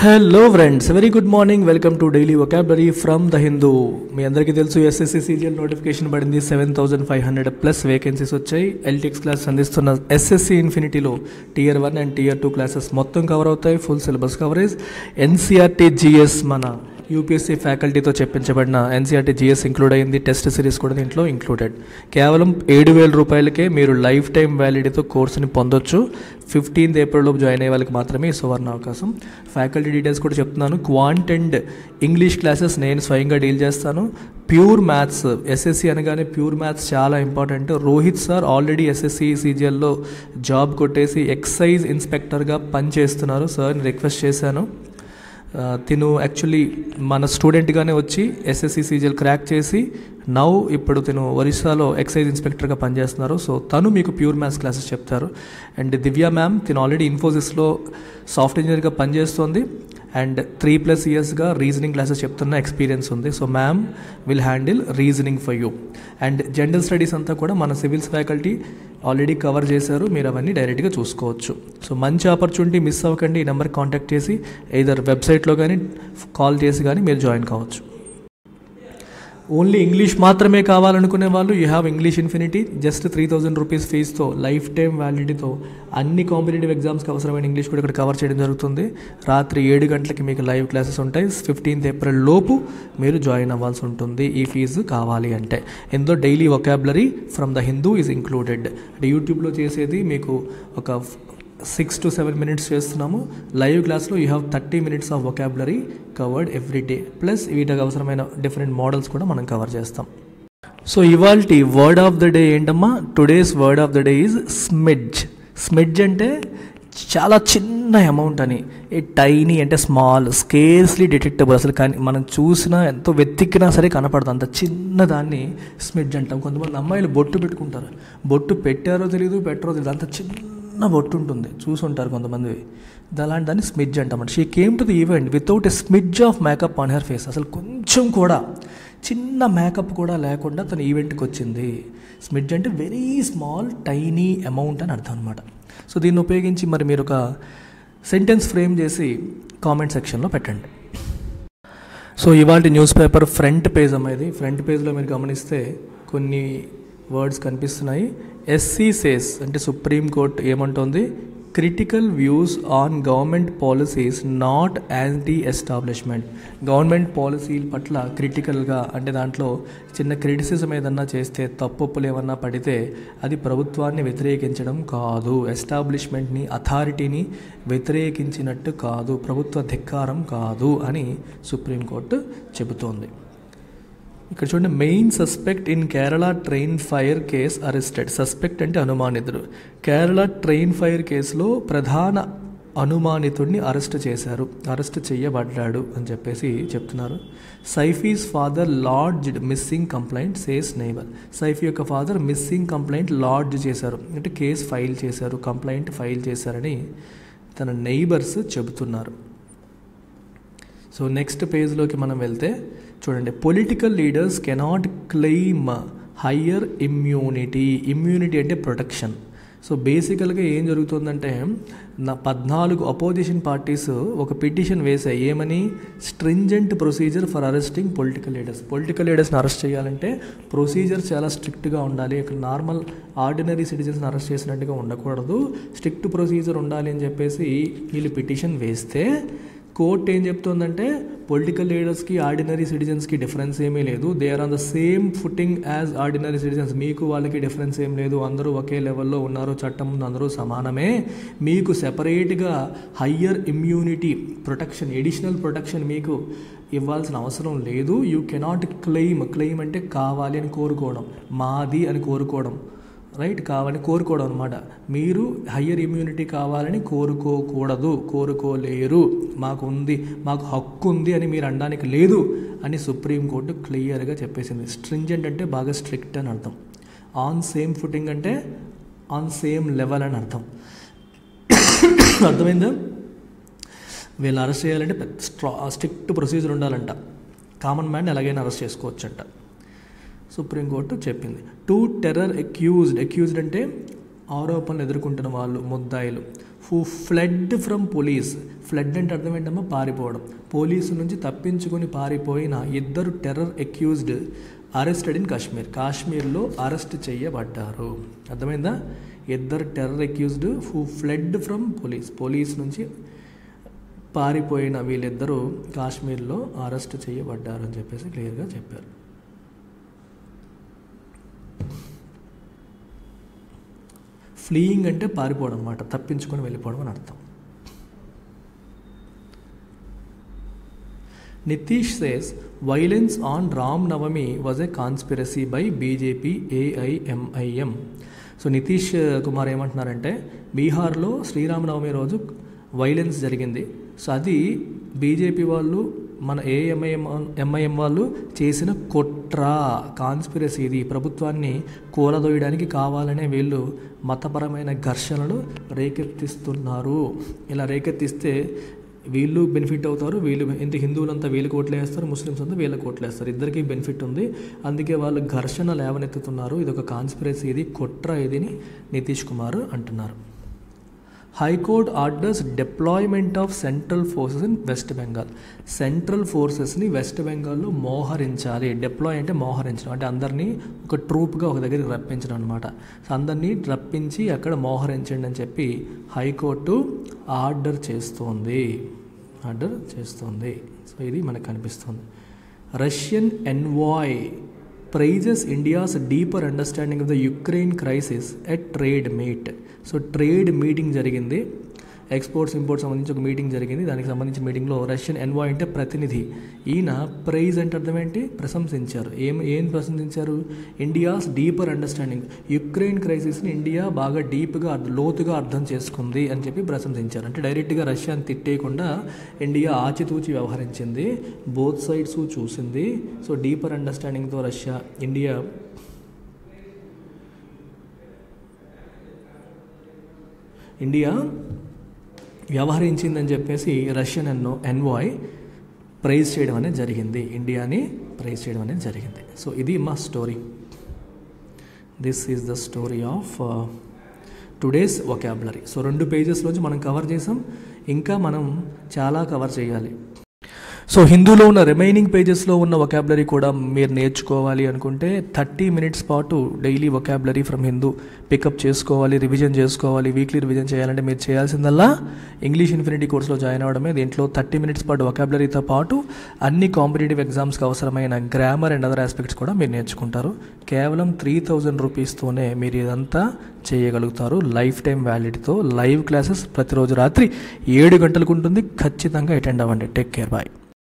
hello friends very good morning welcome to daily vocabulary from the Hindu మీ అందరికీ తెలుసు SSC serial notification పడింది seven thousand five hundred plus vacancies వచ్చాయి LTX class అందిస్తున్న SSC ఇన్ఫినిటీలో tier one and tier two classes మొత్తం cover అవుతాయి full syllabus coverage NCERT GS మన యూపీఎస్సీ ఫ్యాకల్టీతో చెప్పించబడిన ఎన్సీఆర్టీ జిఎస్ ఇంక్లూడ్ అయింది టెస్ట్ సిరీస్ కూడా దీంట్లో ఇంక్లూడెడ్ కేవలం ఏడు వేల రూపాయలకే మీరు లైఫ్ టైం వ్యాలిడీతో కోర్సుని పొందొచ్చు ఫిఫ్టీన్త్ ఏప్రిల్లో జాయిన్ అయ్యే వాళ్ళకి మాత్రమే ఈ సువర్ణ అవకాశం ఫ్యాకల్టీ డీటెయిల్స్ కూడా చెప్తున్నాను క్వాంట్ అండ్ ఇంగ్లీష్ క్లాసెస్ నేను స్వయంగా డీల్ చేస్తాను ప్యూర్ మ్యాథ్స్ ఎస్ఎస్సి అనగానే ప్యూర్ మ్యాథ్స్ చాలా important Rohit sir already SSC సీజిఎల్లో జాబ్ కొట్టేసి ఎక్సైజ్ ఇన్స్పెక్టర్గా పనిచేస్తున్నారు సార్ని రిక్వెస్ట్ చేశాను ఆ, తిను యాక్చువల్లీ మన స్టూడెంట్గానే వచ్చి ఎస్ఎస్సి సీజీఎల్ క్రాక్ చేసి నౌ ఇప్పుడు తిను ఒరిస్సాలో ఎక్సైజ్ ఇన్స్పెక్టర్గా పనిచేస్తున్నారు సో తను మీకు ప్యూర్ మ్యాథ్స్ క్లాసెస్ చెప్తారు అండ్ దివ్య మ్యామ్ తిను ఆల్రెడీ ఇన్ఫోసిస్లో సాఫ్ట్ ఇంజనీర్గా పనిచేస్తోంది అండ్ త్రీ ప్లస్ ఇయర్స్గా రీజనింగ్ క్లాసెస్ చెప్తున్న ఎక్స్పీరియన్స్ ఉంది so ma'am will handle reasoning for you and general studies అంతా కూడా మన సివిల్స్ ఫ్యాకల్టీ ఆల్రెడీ కవర్ చేశారు మీరు అవన్నీ డైరెక్ట్గా చూసుకోవచ్చు సో మంచి ఆపర్చునిటీ మిస్ అవ్వకండి ఈ నెంబర్ కాంటాక్ట్ చేసి ఏదర్ వెబ్సైట్లో కానీ కాల్ చేసి కానీ మీరు జాయిన్ కావచ్చు ఓన్లీ ఇంగ్లీష్ మాత్రమే కావాలనుకునే వాళ్ళు you have English infinity just three thousand rupees ఫీజుతో లైఫ్ టైం వ్యాలిడిటీతో అన్ని కాంపిటేటివ్ ఎగ్జామ్స్కి అవసరమైన ఇంగ్లీష్ కూడా ఇక్కడ కవర్ చేయడం జరుగుతుంది రాత్రి ఏడు గంటలకి మీకు లైవ్ క్లాసెస్ ఉంటాయి ఫిఫ్టీన్త్ ఏప్రిల్ లోపు మీరు జాయిన్ అవ్వాల్సి ఉంటుంది ఈ ఫీజు కావాలి అంటే ఎంతో daily vocabulary from the Hindu is included అంటే యూట్యూబ్లో చేసేది మీకు ఒక సిక్స్ టు సెవెన్ మినిట్స్ చేస్తున్నాము లైవ్ క్లాస్లో you have thirty minutes of vocabulary covered every day plus వీటికి అవసరమైన డిఫరెంట్ మోడల్స్ కూడా మనం కవర్ చేస్తాం సో ఇవాళ వర్డ్ ఆఫ్ ద డే ఏంటమ్మా today's word of the day is smidge smidge అంటే చాలా చిన్న అమౌంట్ అని ఏ టైనీ అంటే స్మాల్ స్కేర్స్లీ డిటెక్టబుల్ అసలు కానీ మనం చూసినా ఎంతో వెతికినా సరే కనపడదు అంత చిన్న దాన్ని స్మిడ్జ్ అంటాం కొంతమంది అమ్మాయిలు బొట్టు పెట్టుకుంటారు బొట్టు పెట్టారో తెలియదు పెట్టరో తెలియదు అంత చిన్న బొట్టు ఉంటుంది చూసుంటారు కొంతమంది అలాంటి దాన్ని స్మిడ్జ్ అంటామంట she came to the event without a smidge of makeup on her face అసలు కొంచెం కూడా చిన్న మేకప్ కూడా లేకుండా తన ఈవెంట్కి వచ్చింది స్మిడ్జ్ అంటే వెరీ స్మాల్ టైనీ అమౌంట్ అని అర్థం అనమాట సో దీన్ని ఉపయోగించి మరి మీరు ఒక సెంటెన్స్ ఫ్రేమ్ చేసి కామెంట్ సెక్షన్లో పెట్టండి సో ఇవాళ న్యూస్ పేపర్ ఫ్రంట్ పేజ్ అమ్మ ఇది ఫ్రంట్ పేజ్లో మీరు గమనిస్తే కొన్ని వర్డ్స్ కనిపిస్తున్నాయి ఎస్సీ సేస్ అంటే సుప్రీం కోర్ట్ ఏమంటోంది critical views on government policies not anti establishment government పాలసీల పట్ల క్రిటికల్గా అంటే దాంట్లో చిన్న క్రిటిసిజం ఏదన్నా చేస్తే తప్పులు ఏమన్నా పడితే అది ప్రభుత్వాన్ని వ్యతిరేకించడం కాదు ఎస్టాబ్లిష్మెంట్ని అథారిటీని వ్యతిరేకించినట్టు కాదు ప్రభుత్వ ధిక్కారం కాదు అని సుప్రీంకోర్టు చెబుతోంది ఇక్కడ చూడండి main suspect in Kerala train fire case arrested suspect అంటే అనుమానితుడు కేరళ ట్రైన్ ఫైర్ కేసులో ప్రధాన అనుమానితుడిని అరెస్ట్ చేశారు అరెస్ట్ చేయబడ్డాడు అని చెప్పేసి చెప్తున్నారు Saifi's father lodged missing complaint says neighbour Saifi యొక్క ఫాదర్ మిస్సింగ్ కంప్లైంట్ లాడ్జ్ చేశారు అంటే కేసు ఫైల్ చేశారు కంప్లైంట్ ఫైల్ చేశారని తన నైబర్స్ చెబుతున్నారు సో నెక్స్ట్ పేజ్లోకి మనం వెళ్తే చూడండి political leaders cannot claim higher immunity immunity అంటే ప్రొటెక్షన్ సో బేసికల్గా ఏం జరుగుతుందంటే నా పద్నాలుగు అపోజిషన్ పార్టీస్ ఒక పిటిషన్ వేసాయి ఏమని stringent procedure for arresting political leaders political లీడర్స్ని అరెస్ట్ చేయాలంటే ప్రొసీజర్ చాలా స్ట్రిక్ట్గా ఉండాలి ఇక్కడ నార్మల్ ఆర్డినరీ సిటిజన్స్ని అరెస్ట్ చేసినట్టుగా ఉండకూడదు స్ట్రిక్ట్ ప్రొసీజర్ ఉండాలి అని చెప్పేసి వీళ్ళు పిటిషన్ వేస్తే కోర్ట్ ఏం చెప్తుందంటే పొలిటికల్ లీడర్స్కి ఆర్డినరీ సిటిజన్స్కి డిఫరెన్స్ ఏమీ లేదు they are on the same footing as ordinary citizens మీకు వాళ్ళకి డిఫరెన్స్ ఏం లేదు అందరూ ఒకే లెవెల్లో ఉన్నారు చట్టం ముందు అందరూ సమానమే మీకు సెపరేట్గా higher immunity protection additional protection మీకు ఇవ్వాల్సిన అవసరం లేదు యూ కెనాట్ క్లెయిమ్ క్లెయిమ్ అంటే కావాలి అని కోరుకోవడం మాది అని కోరుకోవడం రైట్ కావాలని కోరుకోవడం అనమాట మీరు హయ్యర్ ఇమ్యూనిటీ కావాలని కోరుకోకూడదు కోరుకోలేరు మాకు ఉంది మాకు హక్కు ఉంది అని మీరు అనడానికి లేదు అని సుప్రీంకోర్టు క్లియర్గా చెప్పేసింది స్ట్రింజెంట్ అంటే బాగా స్ట్రిక్ట్ అని అర్థం ఆన్ సేమ్ ఫుటింగ్ అంటే ఆన్ సేమ్ లెవెల్ అని అర్థం అర్థమైందా వీళ్ళు అరెస్ట్ చేయాలంటే పెద్ద స్ట్రా స్ట్రిక్ట్ ప్రొసీజర్ ఉండాలంట కామన్ మ్యాన్ ఎలాగైనా అరెస్ట్ చేసుకోవచ్చంట సుప్రీంకోర్టు చెప్పింది టూ టెర్రర్ అక్యూజ్డ్ అక్యూజ్డ్ అంటే ఆరోపణలు ఎదుర్కొంటున్న వాళ్ళు ముద్దాయిలు who fled from police fled అంటే అర్థం ఏంటమ్మా పారిపోవడం పోలీసు నుంచి తప్పించుకొని పారిపోయిన ఇద్దరు terror accused arrested in Kashmir కాశ్మీర్లో అరెస్ట్ చేయబడ్డారు అర్థమైందా ఇద్దరు terror accused who fled from police police నుంచి పారిపోయిన వీళ్ళిద్దరూ కాశ్మీర్లో అరెస్ట్ చేయబడ్డారు అని చెప్పేసి క్లియర్గా చెప్పారు ఫ్లీయింగ్ అంటే పారిపోవడం అనమాట తప్పించుకొని వెళ్ళిపోవడం అని అర్థం Nitish says violence on Ram Navami was a conspiracy by BJP AIMIM so Nitish Kumar ఏమంటున్నారంటే బీహార్లో శ్రీరామనవమి రోజు వైలెన్స్ జరిగింది సో అది బీజేపీ వాళ్ళు మన ఏఎంఐఎం ఎంఐఎం వాళ్ళు చేసిన కుట్ర కాన్స్పిరసీ ఇది ప్రభుత్వాన్ని కూలదోయడానికి కావాలనే వీళ్ళు మతపరమైన ఘర్షణలు రేకెత్తిస్తున్నారు ఇలా రేకెత్తిస్తే వీళ్ళు బెనిఫిట్ అవుతారు వీళ్ళు ఇంత హిందువులంతా వీళ్ళకి ఓట్లు వేస్తారు ముస్లిమ్స్ అంతా వీళ్ళకి ఓట్లు వేస్తారు ఇద్దరికి బెనిఫిట్ ఉంది అందుకే వాళ్ళు ఘర్షణ లేవనెత్తుతున్నారు ఇది ఒక కాన్స్పిరసీ ఇది కుట్ర ఇదిని నితీష్ కుమార్ అంటున్నారు high court orders deployment of central forces in West Bengal central ఫోర్సెస్ని వెస్ట్ బెంగాల్లో మోహరించాలి డిప్లాయ్ అంటే మోహరించడం అంటే అందరినీ ఒక ట్రూప్గా ఒక దగ్గరికి రప్పించడం అనమాట సో అందరినీ రప్పించి అక్కడ మోహరించండి అని చెప్పి హైకోర్టు ఆర్డర్ చేస్తోంది ఆర్డర్ చేస్తోంది సో ఇది మనకు కనిపిస్తుంది Russian envoy praises India's deeper understanding of the Ukraine crisis at trade meet so trade meeting జరిగింది ఎక్స్పోర్ట్స్ ఇంపోర్ట్స్ సంబంధించి ఒక మీటింగ్ జరిగింది దానికి సంబంధించిన మీటింగ్లో రష్యన్ ఎన్వాయ్ అంటే ప్రతినిధి ఈయన ప్రైజ్ అంటే అర్థం ఏంటి ప్రశంసించారు ఏం ఏం ప్రశంసించారు ఇండియాస్ డీపర్ అండర్స్టాండింగ్ యుక్రెయిన్ క్రైసిస్ని ఇండియా బాగా డీప్గా లోతుగా అర్థం చేసుకుంది అని చెప్పి ప్రశంసించారు అంటే డైరెక్ట్గా రష్యాని తిట్టేయకుండా ఇండియా ఆచితూచి వ్యవహరించింది బోత్ సైడ్స్ చూసింది సో డీపర్ అండర్స్టాండింగ్తో రష్యా ఇండియా ఇండియా వ్యవహరించిందని చెప్పేసి రష్యన్ ఎన్నో ఎన్వాయ్ ప్రైజ్ చేయడం అనేది జరిగింది ఇండియాని ప్రైజ్ చేయడం అనేది జరిగింది సో ఇది మా story this is the story of today's vocabulary so రెండు పేజెస్లోంచి మనం కవర్ చేసాం ఇంకా మనం చాలా కవర్ చేయాలి సో హిందూలో ఉన్న రిమైనింగ్ పేజెస్లో ఉన్న వొకాబులరీ కూడా మీరు నేర్చుకోవాలి అనుకుంటే థర్టీ మినిట్స్ పాటు daily vocabulary from Hindu pick up చేసుకోవాలి రివిజన్ చేసుకోవాలి వీక్లీ రివిజన్ చేయాలంటే మీరు చేయాల్సిందల్లా ఇంగ్లీష్ ఇన్ఫినిటీ కోర్స్లో జాయిన్ అవ్వడమే దీంట్లో థర్టీ మినిట్స్ పాటు వొకాబులరీతో పాటు అన్ని కాంపిటేటివ్ ఎగ్జామ్స్కి అవసరమైన గ్రామర్ అండ్ అదర్ ఆస్పెక్ట్స్ కూడా మీరు నేర్చుకుంటారు కేవలం త్రీ థౌజండ్ రూపీస్తోనే మీరు ఇదంతా చేయగలుగుతారు లైఫ్ టైం వ్యాలిటీతో లైవ్ క్లాసెస్ ప్రతిరోజు రాత్రి ఏడు గంటలకు ఉంటుంది ఖచ్చితంగా అటెండ్ అవ్వండి టేక్ కేర్ బాయ్